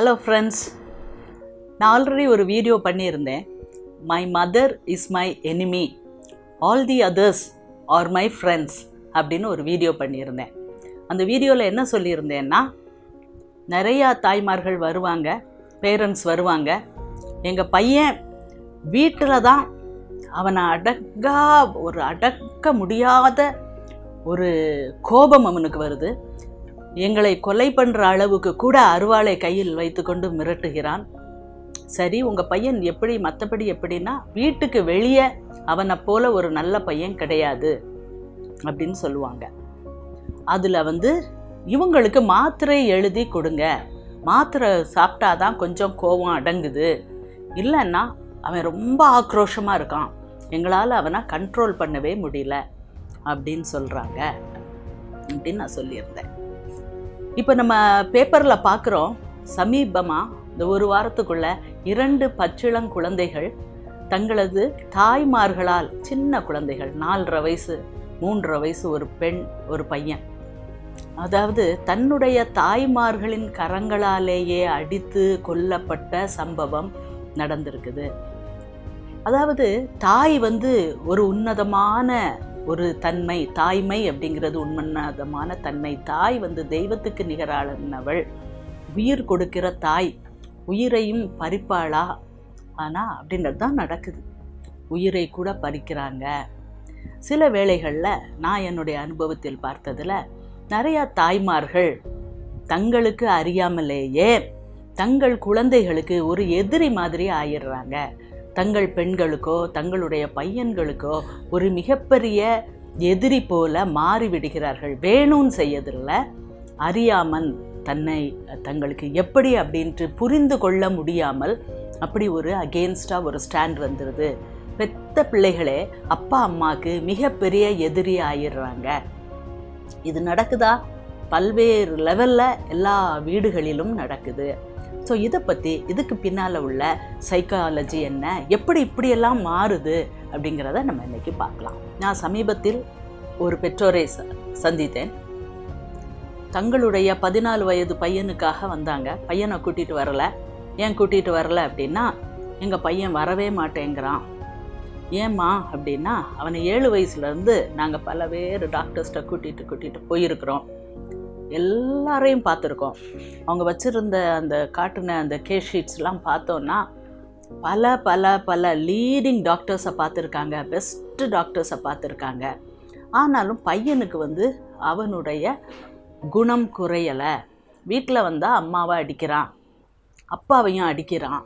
hello friends நான் already ஒரு video பண்ணியிருந்தேன் my mother is my enemy all the others are my friends அப்படின்னு ஒரு வீடியோ பண்ணியிருந்தேன் அந்த வீடியோவில் என்ன சொல்லியிருந்தேன்னா நிறையா தாய்மார்கள் வருவாங்க பேரண்ட்ஸ் வருவாங்க எங்கள் பையன் வீட்டில் தான் அவனை அடக்கா ஒரு அடக்க முடியாத ஒரு கோபம் அவனுக்கு வருது எங்களை கொலை பண்ணுற அளவுக்கு கூட அருவாளை கையில் வைத்துக்கொண்டு மிரட்டுகிறான் சரி உங்கள் பையன் எப்படி மற்றபடி எப்படின்னா வீட்டுக்கு வெளியே அவனை போல ஒரு நல்ல பையன் கிடையாது அப்படின்னு சொல்லுவாங்க அதில் வந்து இவங்களுக்கு மாத்திரை எழுதி கொடுங்க மாத்திரை சாப்பிட்டாதான் கொஞ்சம் கோபம் அடங்குது இல்லைன்னா அவன் ரொம்ப ஆக்ரோஷமாக இருக்கான் எங்களால் அவனை கண்ட்ரோல் பண்ணவே முடியல அப்படின்னு சொல்கிறாங்க அப்படின்னு நான் சொல்லியிருந்தேன் இப்போ நம்ம பேப்பரில் பார்க்குறோம் சமீபமாக இந்த ஒரு வாரத்துக்குள்ள இரண்டு பச்சிளம் குழந்தைகள் தங்களது தாய்மார்களால் சின்ன குழந்தைகள் நாலரை வயசு மூன்றரை வயசு ஒரு பெண் ஒரு பையன் அதாவது தன்னுடைய தாய்மார்களின் கரங்களாலேயே அடித்து கொல்லப்பட்ட சம்பவம் நடந்திருக்குது அதாவது தாய் வந்து ஒரு உன்னதமான ஒரு தன்மை தாய்மை அப்படிங்கிறது உன்னதமான தன்மை தாய் வந்து தெய்வத்துக்கு நிகரானவள் உயிர் கொடுக்கிற தாய் உயிரையும் பறிப்பாளா ஆனால் அப்படின்றது தான் நடக்குது உயிரை கூட பறிக்கிறாங்க சில வேளைகளில் நான் என்னுடைய அனுபவத்தில் பார்த்ததில் நிறையா தாய்மார்கள் தங்களுக்கு அறியாமலேயே தங்கள் குழந்தைகளுக்கு ஒரு எதிரி மாதிரி ஆயிடுறாங்க தங்கள் பெண்களுக்கோ தங்களுடைய பையன்களுக்கோ ஒரு மிகப்பெரிய எதிரி போல மாறிவிடுகிறார்கள் வேணும்னு செய்யதில்லை அறியாமல் தன்னை தங்களுக்கு எப்படி அப்படின்ட்டு புரிந்து கொள்ள முடியாமல் அப்படி ஒரு அகெயின்ஸ்டாக ஒரு ஸ்டாண்ட் வந்துடுது பெத்த பிள்ளைகளே அப்பா அம்மாவுக்கு மிகப்பெரிய எதிரி ஆயிடுறாங்க இது நடக்குதா பல்வேறு லெவலில் எல்லா வீடுகளிலும் நடக்குது ஸோ இதை பற்றி இதுக்கு பின்னால் உள்ள சைக்காலஜி என்ன எப்படி இப்படியெல்லாம் மாறுது அப்படிங்கிறத நம்ம இன்றைக்கி பார்க்கலாம் நான் சமீபத்தில் ஒரு பெற்றோரை ச சந்தித்தேன் தங்களுடைய பதினாலு வயது பையனுக்காக வந்தாங்க பையனை கூட்டிகிட்டு வரல ஏன் கூட்டிகிட்டு வரல அப்படின்னா எங்கள் பையன் வரவே மாட்டேங்கிறான் ஏம்மா அப்படின்னா அவனை ஏழு வயசுலேருந்து நாங்கள் பல பேர் டாக்டர்ஸ்கிட்ட கூட்டிகிட்டு கூட்டிகிட்டு போயிருக்கிறோம் எல்லாரையும் பார்த்துருக்கோம் அவங்க வச்சுருந்த அந்த காட்டின அந்த கேஸ் ஷீட்ஸ்லாம் பார்த்தோன்னா பல பல பல லீடிங் டாக்டர்ஸை பார்த்துருக்காங்க பெஸ்ட்டு டாக்டர்ஸை பார்த்துருக்காங்க ஆனாலும் பையனுக்கு வந்து அவனுடைய குணம் குறையலை வீட்டில் வந்தால் அம்மாவை அடிக்கிறான் அப்பாவையும் அடிக்கிறான்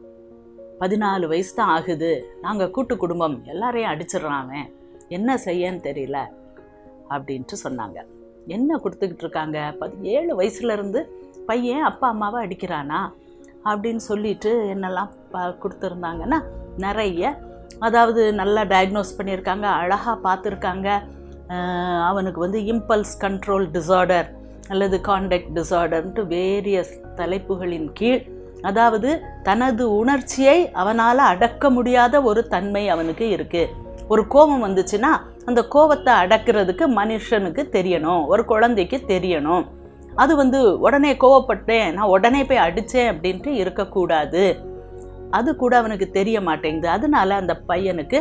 பதினாலு வயசு தான் ஆகுது நாங்கள் கூட்டு குடும்பம் எல்லாரையும் அடிச்சிடுறான் அவன் என்ன செய்யன்னு தெரியல அப்படின்ட்டு சொன்னாங்க என்ன கொடுத்துக்கிட்டு இருக்காங்க பதி ஏழு வயசுலேருந்து பையன் அப்பா அம்மாவை அடிக்கிறானா அப்படின்னு சொல்லிட்டு என்னெல்லாம் ப கொடுத்துருந்தாங்கன்னா நிறைய அதாவது நல்லா டயக்னோஸ் பண்ணியிருக்காங்க அழகாக பார்த்துருக்காங்க அவனுக்கு வந்து இம்பல்ஸ் கண்ட்ரோல் டிசார்டர் அல்லது காண்டக்ட் டிசார்டர்ன்ட்டு வேரியஸ் தலைப்புகளின் கீழ் அதாவது தனது உணர்ச்சியை அவனால் அடக்க முடியாத ஒரு தன்மை அவனுக்கு இருக்குது ஒரு கோபம் வந்துச்சுன்னா அந்த கோபத்தை அடக்கிறதுக்கு மனுஷனுக்கு தெரியணும் ஒரு குழந்தைக்கு தெரியணும் அது வந்து உடனே கோவப்பட்டேன் நான் உடனே போய் அடித்தேன் அப்படின்ட்டு இருக்கக்கூடாது அது கூட அவனுக்கு தெரிய மாட்டேங்குது அதனால அந்த பையனுக்கு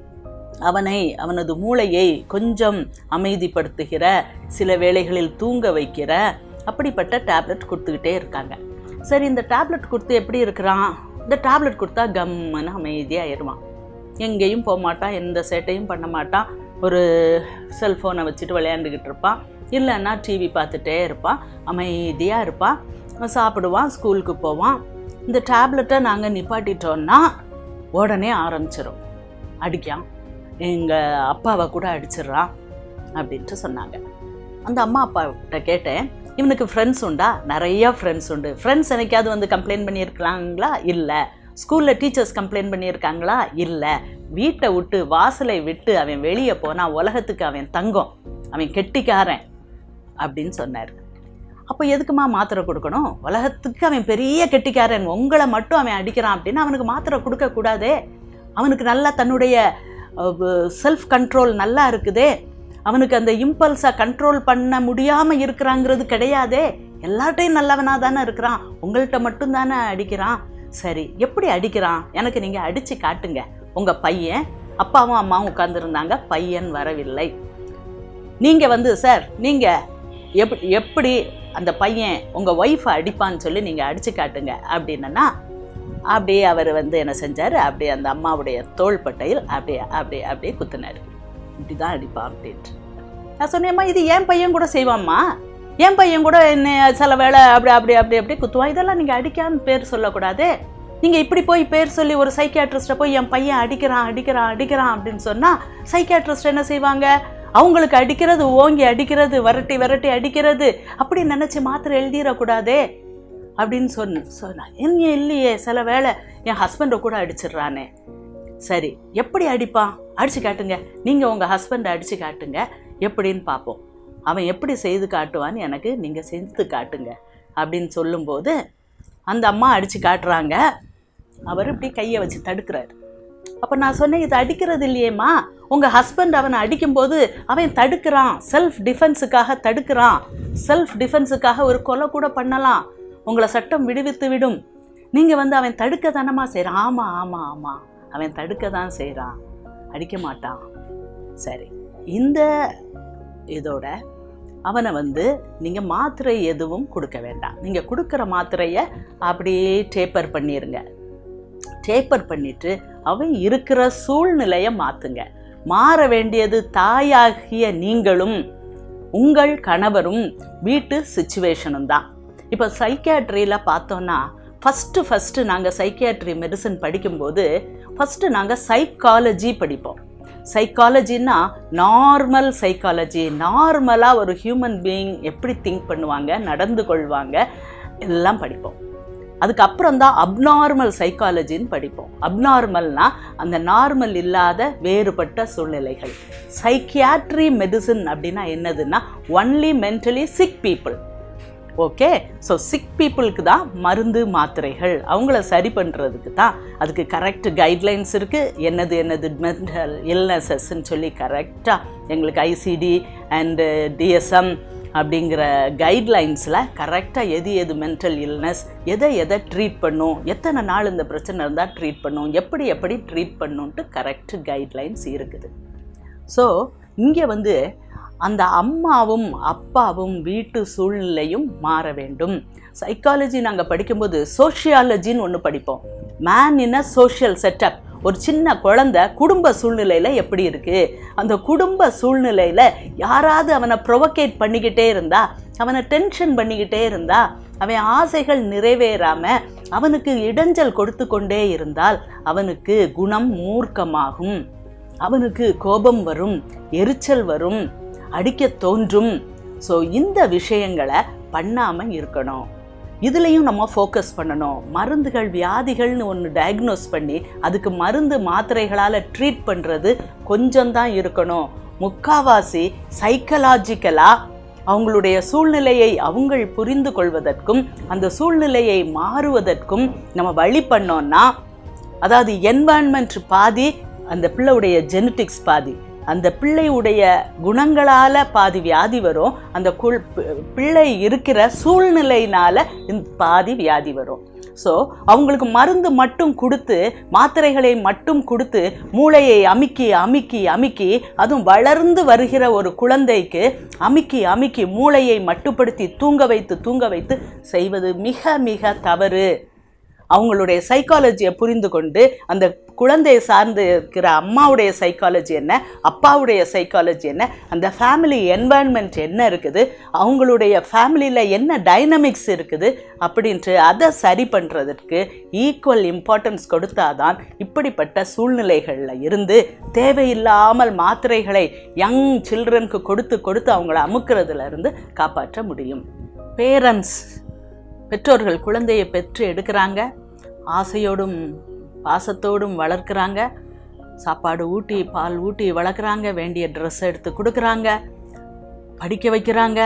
அவனை அவனது மூளையை கொஞ்சம் அமைதிப்படுத்துகிற சில வேளைகளில் தூங்க வைக்கிற அப்படிப்பட்ட டேப்லெட் கொடுத்துக்கிட்டே இருக்காங்க சரி இந்த டேப்லெட் கொடுத்து எப்படி இருக்கிறான் இந்த டேப்லெட் கொடுத்தா கம்முன்னு அமைதியாகிடுவான் எங்கேயும் போக மாட்டான் எந்த சேட்டையும் பண்ண மாட்டான் ஒரு செல்ஃபோனை வச்சுட்டு விளையாண்டுக்கிட்டு இருப்பான் இல்லைன்னா டிவி பார்த்துட்டே இருப்பான் அமைதியாக இருப்பான் சாப்பிடுவான் ஸ்கூலுக்கு போவான் இந்த டேப்லெட்டை நாங்கள் நிப்பாட்டிட்டோன்னா உடனே ஆரம்பிச்சிடும் அடிக்கான் எங்கள் அப்பாவை கூட அடிச்சிடுறான் அப்படின்ட்டு சொன்னாங்க அந்த அம்மா அப்பாக்கிட்ட கேட்டேன் இவனுக்கு ஃப்ரெண்ட்ஸ் உண்டா நிறையா ஃப்ரெண்ட்ஸ் உண்டு ஃப்ரெண்ட்ஸ் எனக்காவது வந்து கம்ப்ளைண்ட் பண்ணியிருக்கலாங்களா இல்லை ஸ்கூலில் டீச்சர்ஸ் கம்ப்ளைண்ட் பண்ணியிருக்காங்களா இல்லை வீட்டை விட்டு வாசலை விட்டு அவன் வெளியே போனால் உலகத்துக்கு அவன் தங்கம் அவன் கெட்டிக்காரன் அப்படின்னு சொன்னார் அப்போ எதுக்குமா மாத்திரை கொடுக்கணும் உலகத்துக்கு அவன் பெரிய கெட்டிக்காரன் உங்களை மட்டும் அவன் அடிக்கிறான் அப்படின்னா அவனுக்கு மாத்திரை கொடுக்கக்கூடாதே அவனுக்கு நல்லா தன்னுடைய செல்ஃப் கண்ட்ரோல் நல்லா இருக்குதே அவனுக்கு அந்த இம்பல்ஸை கண்ட்ரோல் பண்ண முடியாமல் இருக்கிறாங்கிறது கிடையாதே எல்லாட்டையும் நல்லவனாக தானே இருக்கிறான் உங்கள்கிட்ட மட்டும் தானே அடிக்கிறான் சரி எப்படி அடிக்கிறான் எனக்கு நீங்கள் அடித்து காட்டுங்க உங்கள் பையன் அப்பாவும் அம்மாவும் உட்காந்துருந்தாங்க பையன் வரவில்லை நீங்கள் வந்து சார் நீங்கள் எப் எப்படி அந்த பையன் உங்கள் ஒய்ஃபை அடிப்பான்னு சொல்லி நீங்கள் அடித்து காட்டுங்க அப்படின்னா அப்படியே அவர் வந்து என்ன செஞ்சார் அப்படியே அந்த அம்மாவுடைய தோள்பட்டையில் அப்படியே அப்படியே அப்படியே குத்துனார் இப்படி தான் அடிப்பான் அப்படின்ட்டு நான் சொன்னேம்மா இது என் பையன் கூட செய்வாம்மா என் பையன் கூட என்ன சில வேளை அப்படி அப்படி அப்படி அப்படி குத்துவான் இதெல்லாம் நீங்கள் அடிக்கான்னு பேர் சொல்லக்கூடாது நீங்கள் இப்படி போய் பேர் சொல்லி ஒரு சைக்கியாட்ரிஸ்ட்டை போய் என் பையன் அடிக்கிறான் அடிக்கிறான் அடிக்கிறான் அப்படின்னு சொன்னால் சைக்கியாட்ரிஸ்ட் என்ன செய்வாங்க அவங்களுக்கு அடிக்கிறது ஓங்கி அடிக்கிறது விரட்டி விரட்டி அடிக்கிறது அப்படி நினச்சி மாத்திரை எழுதிடக்கூடாதே அப்படின்னு சொன்ன சொன்னா என்ன இல்லையே சில வேளை என் ஹஸ்பண்டை கூட அடிச்சிடுறானே சரி எப்படி அடிப்பான் அடிச்சு காட்டுங்க நீங்கள் உங்கள் ஹஸ்பண்டை அடிச்சு காட்டுங்க எப்படின்னு பார்ப்போம் அவன் எப்படி செய்து காட்டுவான்னு எனக்கு நீங்கள் செஞ்சு காட்டுங்க அப்படின்னு சொல்லும்போது அந்த அம்மா அடித்து காட்டுறாங்க அவர் இப்படி கையை வச்சு தடுக்கிறார் அப்போ நான் சொன்னேன் இது அடிக்கிறது இல்லையேம்மா உங்கள் ஹஸ்பண்ட் அவனை அடிக்கும்போது அவன் தடுக்கிறான் செல்ஃப் டிஃபென்ஸுக்காக தடுக்கிறான் செல்ஃப் டிஃபென்ஸுக்காக ஒரு கொலை கூட பண்ணலாம் உங்களை சட்டம் விடுவித்து விடும் நீங்கள் வந்து அவன் தடுக்க தானமா செய்கிறான் ஆமாம் ஆமாம் ஆமாம் அவன் தடுக்க தான் செய்கிறான் அடிக்க மாட்டான் சரி இந்த இதோட அவனை வந்து நீங்கள் மாத்திரை எதுவும் கொடுக்க வேண்டாம் நீங்கள் கொடுக்குற மாத்திரையை அப்படியே டேப்பர் பண்ணிடுங்க டேப்பர் பண்ணிட்டு அவன் இருக்கிற சூழ்நிலையை மாற்றுங்க மாற வேண்டியது தாயாகிய நீங்களும் உங்கள் கணவரும் வீட்டு சுச்சுவேஷனும் தான் இப்போ சைக்கியாட்ரியில் பார்த்தோன்னா ஃபஸ்ட்டு ஃபஸ்ட்டு நாங்கள் சைக்கியாட்ரி மெடிசன் படிக்கும்போது ஃபஸ்ட்டு நாங்கள் சைக்காலஜி படிப்போம் சைக்காலஜின்னா நார்மல் சைக்காலஜி நார்மலாக ஒரு ஹியூமன் பீயிங் எப்படி திங்க் பண்ணுவாங்க நடந்து கொள்வாங்க எல்லாம் படிப்போம் அதுக்கப்புறம் தான் அப்நார்மல் சைக்காலஜின்னு படிப்போம் அப்நார்மல்னா அந்த நார்மல் இல்லாத வேறுபட்ட சூழ்நிலைகள் சைக்கியாட்ரி மெடிசன் அப்படின்னா என்னதுன்னா only mentally sick people okay so sick பீப்புளுக்கு தான் மருந்து மாத்திரைகள் அவங்கள சரி பண்ணுறதுக்கு தான் அதுக்கு கரெக்ட் கைட்லைன்ஸ் இருக்குது என்னது என்னது மென்டல் இல்னஸஸ்ன்னு சொல்லி கரெக்டாக எங்களுக்கு ஐசிடி அண்டு டிஎஸ்எம் அப்படிங்கிற கைட்லைன்ஸில் கரெக்டாக எது எது மென்டல் இல்னஸ் எதை எதை ட்ரீட் பண்ணும் எத்தனை நாள் இந்த பிரச்சனை இருந்தால் ட்ரீட் பண்ணும் எப்படி எப்படி ட்ரீட் பண்ணுன்ட்டு கரெக்ட் கைட்லைன்ஸ் இருக்குது ஸோ இங்கே வந்து அந்த அம்மாவும் அப்பாவும் வீட்டு சூழ்நிலையும் மாற வேண்டும் சைக்காலஜி நாங்கள் படிக்கும்போது சோஷியாலஜின்னு ஒன்று படிப்போம் man in a social setup ஒரு சின்ன குழந்தை குடும்ப சூழ்நிலையில் எப்படி இருக்குது அந்த குடும்ப சூழ்நிலையில் யாராவது அவனை ப்ரொவொகேட் பண்ணிக்கிட்டே இருந்தா அவனை டென்ஷன் பண்ணிக்கிட்டே இருந்தா அவன் ஆசைகள் நிறைவேறாம அவனுக்கு இடைஞ்சல் கொடுத்து கொண்டே இருந்தால் அவனுக்கு குணம் மூர்க்கமாகும் அவனுக்கு கோபம் வரும் எரிச்சல் வரும் அடிக்க தோன்றும் ஸோ இந்த விஷயங்களை பண்ணாமல் இருக்கணும் இதுலேயும் நம்ம ஃபோக்கஸ் பண்ணணும் மருந்துகள் வியாதிகள்னு ஒன்று டயக்னோஸ் பண்ணி அதுக்கு மருந்து மாத்திரைகளால் ட்ரீட் பண்ணுறது கொஞ்சம் தான் இருக்கணும் முக்காவாசி சைக்கலாஜிக்கலாக அவங்களுடைய சூழ்நிலையை அவங்கள் புரிந்து கொள்வதற்கும் அந்த சூழ்நிலையை மாறுவதற்கும் நம்ம வழி பண்ணோம்னா அதாவது என்வான்மெண்ட் பாதி அந்த பிள்ளையுடைய ஜெனட்டிக்ஸ் பாதி அந்த பிள்ளையுடைய குணங்களால் பாதி வியாதி வரும் அந்த குள் பிள்ளை இருக்கிற சூழ்நிலையினால இந்த பாதி வியாதி வரும் ஸோ அவங்களுக்கு மருந்து மட்டும் கொடுத்து மாத்திரைகளை மட்டும் கொடுத்து மூளையை அமுக்கி அமுக்கி அமுக்கி அதுவும் வளர்ந்து வருகிற ஒரு குழந்தைக்கு அமுக்கி அமுக்கி மூளையை மட்டுப்படுத்தி தூங்க வைத்து தூங்க வைத்து செய்வது மிக மிக தவறு அவங்களுடைய சைக்காலஜியை புரிந்து கொண்டு அந்த குழந்தையை சார்ந்து இருக்கிற அம்மாவுடைய சைக்காலஜி என்ன அப்பாவுடைய சைக்காலஜி என்ன அந்த ஃபேமிலி என்வாயன்மெண்ட் என்ன இருக்குது அவங்களுடைய ஃபேமிலியில் என்ன டைனமிக்ஸ் இருக்குது அப்படின்ட்டு அதை சரி பண்ணுறதற்கு ஈக்குவல் இம்பார்ட்டன்ஸ் கொடுத்தாதான் இப்படிப்பட்ட சூழ்நிலைகளில் இருந்து தேவையில்லாமல் மாத்திரைகளை யங் சில்ட்ரனுக்கு கொடுத்து கொடுத்து அவங்கள அமுக்கிறதுல இருந்து காப்பாற்ற முடியும் பேரண்ட்ஸ் பெற்றோர்கள் குழந்தையை பெற்று எடுக்கிறாங்க ஆசையோடும் பாசத்தோடும் வளர்க்குறாங்க சாப்பாடு ஊட்டி பால் ஊட்டி வளர்க்குறாங்க வேண்டிய ட்ரெஸ் எடுத்து கொடுக்குறாங்க படிக்க வைக்கிறாங்க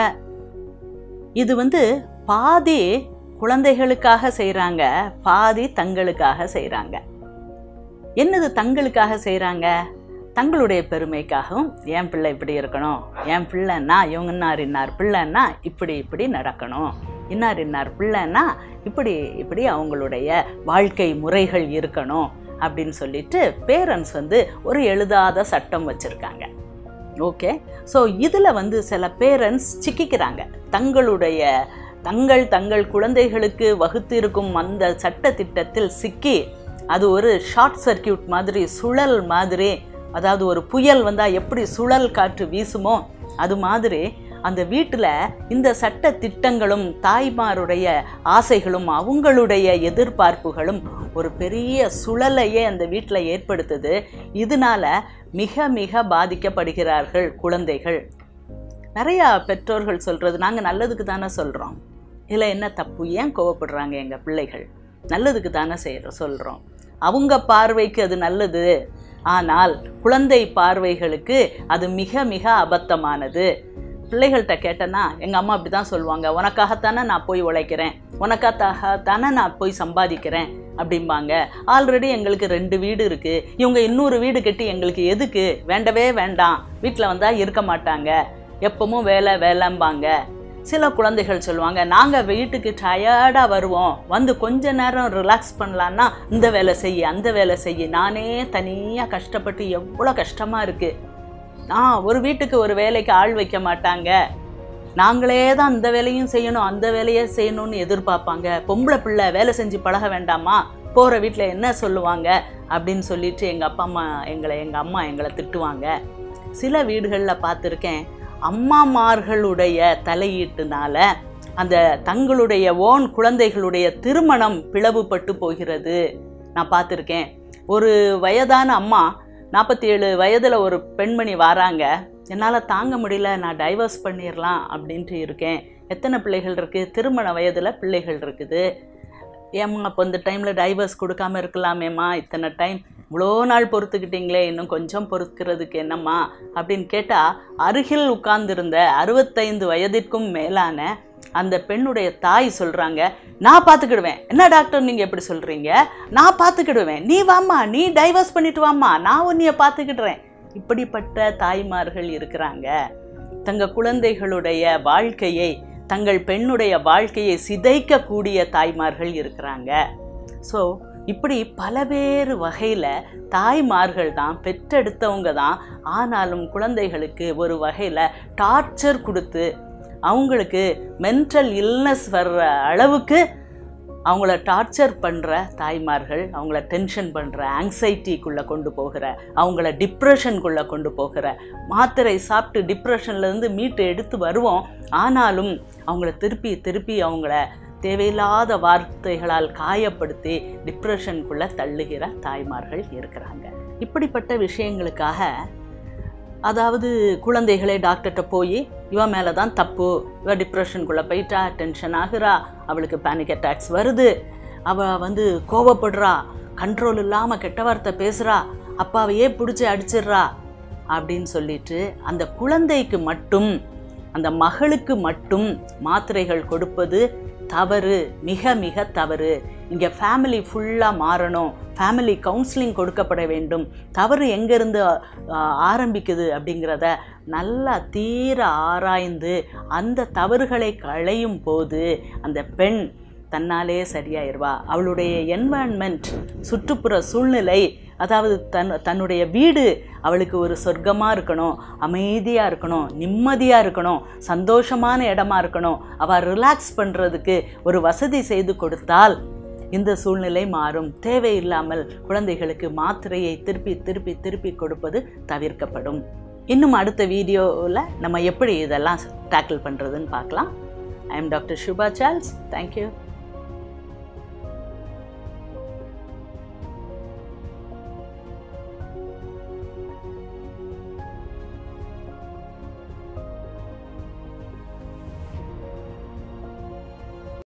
இது வந்து பாதி குழந்தைகளுக்காக செய்கிறாங்க பாதி தங்களுக்காக செய்கிறாங்க என்னது தங்களுக்காக செய்கிறாங்க தங்களுடைய பெருமைக்காகவும் என் பிள்ளை இப்படி இருக்கணும் என் பிள்ளைன்னா இவங்க இன்னார் இன்னார் பிள்ளைன்னா இப்படி இப்படி நடக்கணும் இன்னார் இன்னார் பிள்ளைன்னா இப்படி இப்படி அவங்களுடைய வாழ்க்கை முறைகள் இருக்கணும் அப்படின்னு சொல்லிட்டு பேரண்ட்ஸ் வந்து ஒரு எழுதாத சட்டம் வச்சுருக்காங்க ஓகே ஸோ இதில் வந்து சில பேரண்ட்ஸ் சிக்கிக்கிறாங்க தங்களுடைய தங்கள் தங்கள் குழந்தைகளுக்கு வகுத்திருக்கும் அந்த சட்ட திட்டத்தில் சிக்கி அது ஒரு ஷார்ட் சர்க்கியூட் மாதிரி சுழல் மாதிரி அதாவது ஒரு புயல் வந்தால் எப்படி சுழல் காற்று வீசுமோ அது மாதிரி அந்த வீட்டில் இந்த சட்ட திட்டங்களும் தாய்மாருடைய ஆசைகளும் அவங்களுடைய எதிர்பார்ப்புகளும் ஒரு பெரிய சுழலையே அந்த வீட்டில் ஏற்படுத்துது இதனால மிக மிக பாதிக்கப்படுகிறார்கள் குழந்தைகள் நிறையா பெற்றோர்கள் சொல்கிறது நாங்கள் நல்லதுக்கு தானே சொல்கிறோம் இதில் என்ன தப்பு ஏன் கோவப்படுறாங்க எங்கள் பிள்ளைகள் நல்லதுக்கு தானே செய்கிறோம் சொல்கிறோம் அவங்க பார்வைக்கு அது நல்லது ஆனால் குழந்தை பார்வைகளுக்கு அது மிக மிக அபத்தமானது பிள்ளைகள்கிட்ட கேட்டேன்னா எங்கள் அம்மா அப்படி தான் சொல்லுவாங்க உனக்காகத்தானே நான் போய் உழைக்கிறேன் உனக்காகத்தானே நான் போய் சம்பாதிக்கிறேன் அப்படிம்பாங்க ஆல்ரெடி எங்களுக்கு ரெண்டு வீடு இருக்குது இவங்க இன்னொரு வீடு கட்டி எங்களுக்கு எதுக்கு வேண்டவே வேண்டாம் வீட்டில் வந்தால் இருக்க மாட்டாங்க எப்பவும் வேலை வேலைம்பாங்க சில குழந்தைகள் சொல்லுவாங்க நாங்கள் வீட்டுக்கு டயர்டாக வருவோம் வந்து கொஞ்ச நேரம் ரிலாக்ஸ் பண்ணலான்னா இந்த வேலை செய்ய அந்த வேலை செய்ய நானே தனியாக கஷ்டப்பட்டு எவ்வளோ கஷ்டமாக இருக்குது ஆ ஒரு வீட்டுக்கு ஒரு வேலைக்கு ஆள் வைக்க மாட்டாங்க நாங்களே தான் இந்த வேலையும் செய்யணும் அந்த வேலையே செய்யணும்னு எதிர்பார்ப்பாங்க பொம்பளை பிள்ளை வேலை செஞ்சு பழக வேண்டாமா போகிற வீட்டில் என்ன சொல்லுவாங்க அப்படின்னு சொல்லிட்டு எங்கள் அப்பா அம்மா எங்களை எங்கள் அம்மா எங்களை திட்டுவாங்க சில வீடுகளில் பார்த்துருக்கேன் அம்மாமார்களுடைய தலையீட்டுனால அந்த தங்களுடைய ஓன் குழந்தைகளுடைய திருமணம் பிளவுபட்டு போகிறது நான் பார்த்துருக்கேன் ஒரு வயதான அம்மா நாற்பத்தி ஏழு வயதில் ஒரு பெண்மணி வராங்க என்னால் தாங்க முடியல நான் டைவர்ஸ் பண்ணிடலாம் அப்படின்ட்டு இருக்கேன் எத்தனை பிள்ளைகள் இருக்குது திருமண வயதில் பிள்ளைகள் இருக்குது ஏம்மா அப்போ இந்த டைமில் டைவர்ஸ் கொடுக்காம இருக்கலாமேம்மா இத்தனை டைம் இவ்வளோ நாள் பொறுத்துக்கிட்டீங்களே இன்னும் கொஞ்சம் பொறுக்கிறதுக்கு என்னம்மா அப்படின்னு கேட்டால் அருகில் உட்கார்ந்திருந்த அறுபத்தைந்து வயதிற்கும் மேலான அந்த பெண்ணுடைய தாய் சொல்கிறாங்க நான் பார்த்துக்கிடுவேன் என்ன டாக்டர் நீங்கள் எப்படி சொல்கிறீங்க நான் பார்த்துக்கிடுவேன் நீ வாம்மா நீ டைவர்ஸ் பண்ணிட்டு வாம்மா நான் உன்னைய பார்த்துக்கிடுறேன் இப்படிப்பட்ட தாய்மார்கள் இருக்கிறாங்க தங்கள் குழந்தைகளுடைய வாழ்க்கையை தங்கள் பெண்ணுடைய வாழ்க்கையை சிதைக்கக்கூடிய தாய்மார்கள் இருக்கிறாங்க ஸோ இப்படி பலவேறு வகையில் தாய்மார்கள் தான் பெற்றெடுத்தவங்க தான் ஆனாலும் குழந்தைகளுக்கு ஒரு வகையில் டார்ச்சர் கொடுத்து அவங்களுக்கு மென்டல் இல்னஸ் வர்ற அளவுக்கு அவங்கள டார்ச்சர் பண்ணுற தாய்மார்கள் அவங்கள டென்ஷன் பண்ணுற ஆங்ஸைட்டிக்குள்ளே கொண்டு போகிற அவங்கள டிப்ரெஷனுக்குள்ளே கொண்டு போகிற மாத்திரை சாப்பிட்டு டிப்ரெஷன்லேருந்து மீட்டு எடுத்து வருவோம் ஆனாலும் அவங்கள திருப்பி திருப்பி அவங்கள தேவையில்லாத வார்த்தைகளால் காயப்படுத்தி டிப்ரெஷனுக்குள்ளே தள்ளுகிற தாய்மார்கள் இருக்கிறாங்க இப்படிப்பட்ட விஷயங்களுக்காக அதாவது குழந்தைகளே டாக்டர்கிட்ட போய் இவன் மேலே தான் தப்பு இவ டிப்ரெஷனுக்குள்ளே போயிட்டா டென்ஷன் ஆகுறா அவளுக்கு பேனிக் அட்டாக்ஸ் வருது அவள் வந்து கோவப்படுறா கண்ட்ரோல் இல்லாமல் கெட்ட வார்த்தை பேசுகிறா அப்பாவையே பிடிச்சி அடிச்சிடுறா அப்படின்னு சொல்லிட்டு அந்த குழந்தைக்கு மட்டும் அந்த மகளுக்கு மட்டும் மாத்திரைகள் கொடுப்பது தவறு மிக மிக தவறு இங்கே ஃபேமிலி ஃபுல்லாக மாறணும் ஃபேமிலி கவுன்சிலிங் கொடுக்கப்பட வேண்டும் தவறு எங்கேருந்து ஆரம்பிக்குது அப்படிங்கிறத நல்லா தீர ஆராய்ந்து அந்த தவறுகளை களையும் போது அந்த பெண் தன்னாலே சரியாயிருவா அவளுடைய என்வாயன்மெண்ட் சுற்றுப்புற சூழ்நிலை அதாவது தன் தன்னுடைய வீடு அவளுக்கு ஒரு சொர்க்கமாக இருக்கணும் அமைதியாக இருக்கணும் நிம்மதியாக இருக்கணும் சந்தோஷமான இடமா இருக்கணும் அவள் ரிலாக்ஸ் பண்ணுறதுக்கு ஒரு வசதி செய்து கொடுத்தால் இந்த சூழ்நிலை மாறும் தேவையில்லாமல் குழந்தைகளுக்கு மாத்திரையை திருப்பி திருப்பி திருப்பி கொடுப்பது தவிர்க்கப்படும் இன்னும் அடுத்த வீடியோவில் நம்ம எப்படி இதெல்லாம் டேக்கிள் பண்ணுறதுன்னு பார்க்கலாம் I am doctor Subha Charles thank you